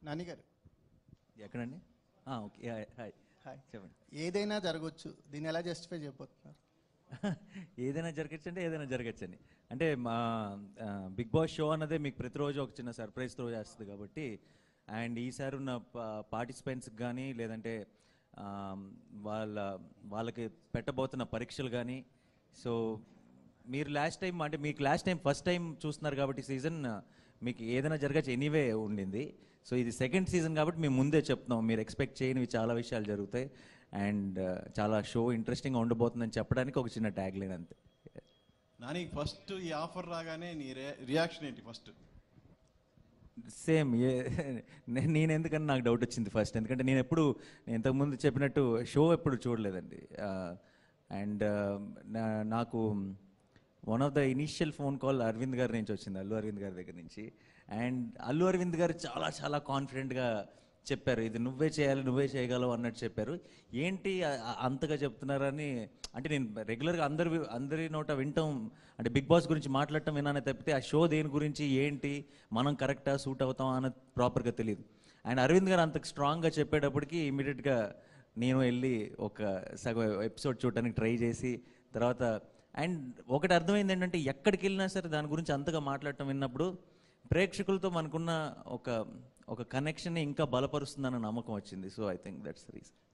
నాని గారు ఎక్కడండి ఆ, ఓకే హాయ్, హాయ్ హాయ్ చెప్పండి ఏదైనా జరగవచ్చు దీన్ని ఎలా జస్టిఫై చేయబోతున్నారు ఏదైనా జరగచ్చు అంటే ఏదైనా జరగచ్చు అని అంటే మా బిగ్ బాస్ షో అన్నదే మీకు ప్రతిరోజు ఒక చిన్న సర్ప్రైజ్ త్రో చేస్తుంది కాబట్టి అండ్ ఈసారి ఉన్న పార్టిసిపెంట్స్కి కానీ లేదంటే ఆ, వాళ్ళ వాళ్ళకి పెట్టబోతున్న పరీక్షలు కానీ సో మీరు లాస్ట్ టైం అంటే మీకు లాస్ట్ టైం ఫస్ట్ టైం చూస్తున్నారు కాబట్టి సీజన్ మీకు ఏదైనా జరగచ్చు ఎనీవే ఉండింది సో ఇది సెకండ్ సీజన్ కాబట్టి మేము ముందే చెప్తున్నాం మీరు ఎక్స్పెక్ట్ చేయనివి చాలా విషయాలు జరుగుతాయి అండ్ చాలా షో ఇంట్రెస్టింగ్గా ఉండబోతుందని చెప్పడానికి ఒక చిన్న ట్యాగ్ లైన్ అంతే నాని ఫస్ట్ ఈ ఆఫర్ రాగానే నీ రే- రియాక్షన్ ఏంటి ఫస్ట్ సేమ్ ఏ నే- నేను ఎందుకని నాకు డౌట్ వచ్చింది ఫస్ట్ ఎందుకంటే నేను ఎప్పుడు నేను ఇంతకుముందు చెప్పినట్టు షో ఎప్పుడు చూడలేదండి అండ్ నాకు one of the initial phone call Arvind గారి నుంచి వచ్చింది అల్లు అరవింద్ గారి దగ్గర నుంచి అండ్ అల్లు అరవింద్ గారు చాలా చాలా కాన్ఫిడెంట్గా చెప్పారు ఇది నువ్వే చేయాలి నువ్వే చేయగలవు అన్నట్టు చెప్పారు ఏంటి ఆ- ఆ- అంతగా చెప్తున్నారని అంటే నేను రెగ్యులర్గా అందరి అందరి నోట వింటాం అంటే బిగ్ బాస్ గురించి మాట్లాడటం వినానే తప్పితే ఆ షో దేని గురించి ఏంటి మనం కరెక్టా సూట్ అవుతాం అన్నది ప్రాపర్గా తెలియదు అండ్ అరవింద్ గారు అంత స్ట్రాంగ్గా చెప్పేటప్పటికి ఇమీడియట్గా నేను వెళ్ళి ఒక సగం ఎపిసోడ్ చూడటానికి ట్రై చేసి తర్వాత అండ్ ఒకటి అర్థమైంది ఏంటంటే ఎక్కడికి వెళ్ళినా సరే దాని గురించి అంతగా మాట్లాడటం విన్నప్పుడు ప్రేక్షకులతో మనకున్న ఒక ఒక కనెక్షన్ ఇంకా బలపరుస్తుందన్న నమ్మకం వచ్చింది so I think that's reason